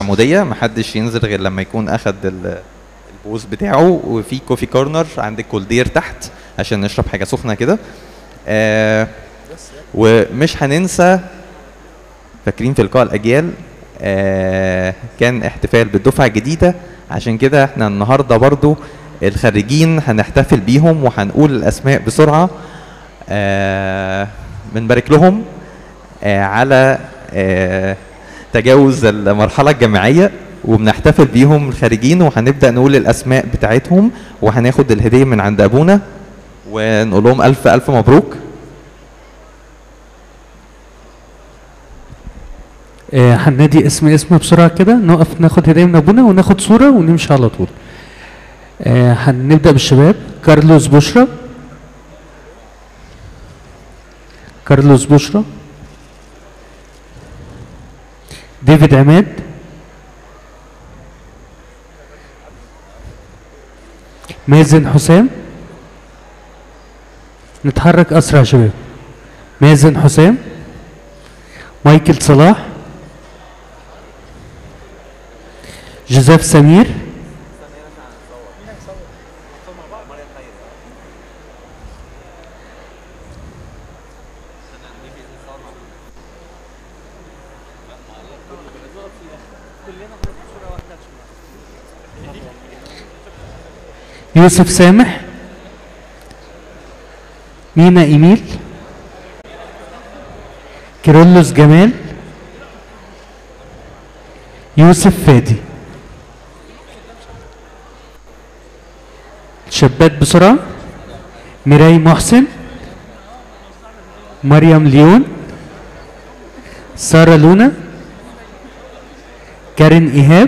عموديه محدش ينزل غير لما يكون اخد ال- البوز بتاعه وفي كوفي كورنر عندك كولدير تحت عشان نشرب حاجه سخنه كده آه ومش هننسى فاكرين في لقاء الاجيال آه كان احتفال بالدفعه الجديده عشان كده احنا النهارده برضو الخريجين هنحتفل بيهم وهنقول الاسماء بسرعه آه بنبارك لهم آه على آه تجاوز المرحله الجامعيه وبنحتفل بيهم الخارجين وهنبدا نقول الاسماء بتاعتهم وهناخد الهديه من عند ابونا ونقول لهم الف الف مبروك آه، هننادي اسم اسم بسرعة كده نقف ناخد هدية من أبونا وناخد صورة ونمشي على طول آه، هنبدأ بالشباب كارلوس بشرى كارلوس بشرى ديفيد عماد مازن حسام نتحرك أسرع يا شباب مازن حسام مايكل صلاح جوزيف سمير يوسف سامح مينا إيميل كيرلس جمال يوسف فادي شبات بسرعة ميراي محسن مريم ليون سارة لونا كارين إيهاب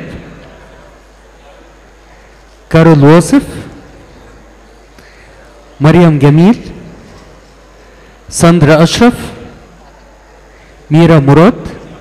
كارول واصف مريم جميل ساندرا أشرف ميرا مراد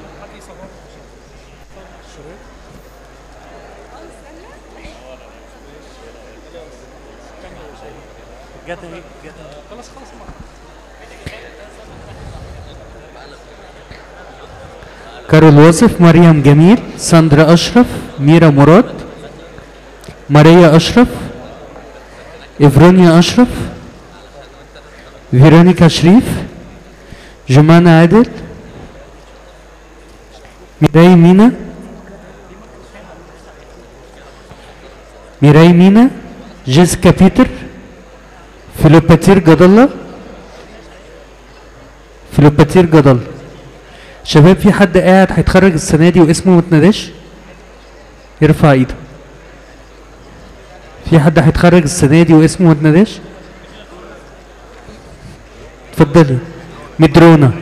كارول واصف مريم جميل ساندرا أشرف ميرا مراد ماريا أشرف إفرونيا أشرف فيرونيكا شريف جمانة عادل ميراي مينا ميراي مينا جيسيكا بيتر فيلوباتير جدالة فيلوباتير جدالة شباب في حد قاعد هيتخرج السنة دي واسمه متناداش يرفع ايده في حد هيتخرج السنة دي واسمه متناداش اتفضلي مدرونة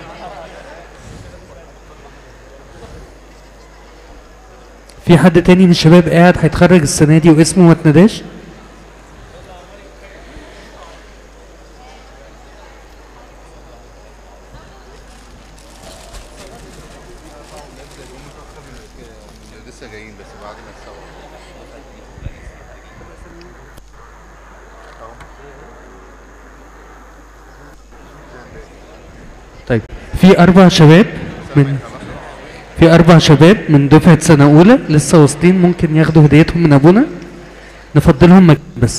في حد تاني من الشباب قاعد هيتخرج السنة دي واسمه ما اتنداش؟ لسه جايين بس بعد ما نتصور طيب في أربع شباب من في أربع شباب من دفعة سنة أولى لسه واصلين ممكن ياخدوا هديتهم من أبونا نفضلهم مك... بس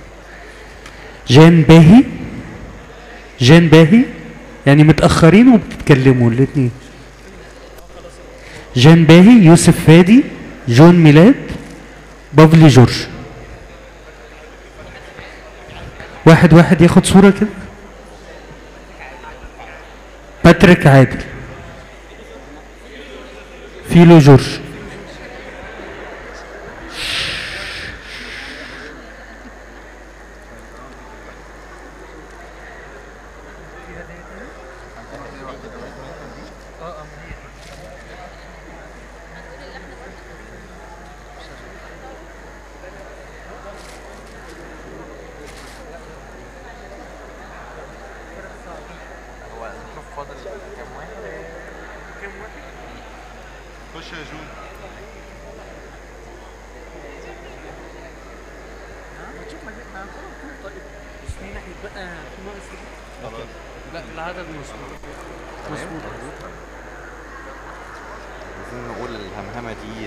جان باهي جان باهي يعني متأخرين وبتتكلموا الاتنين جان باهي يوسف فادي جون ميلاد بافلي جورج واحد واحد ياخد صورة كده باتريك عادل فيلو جورج خش يا جون لا العدد مظبوط مظبوط عايزين نقول الهمهمه دي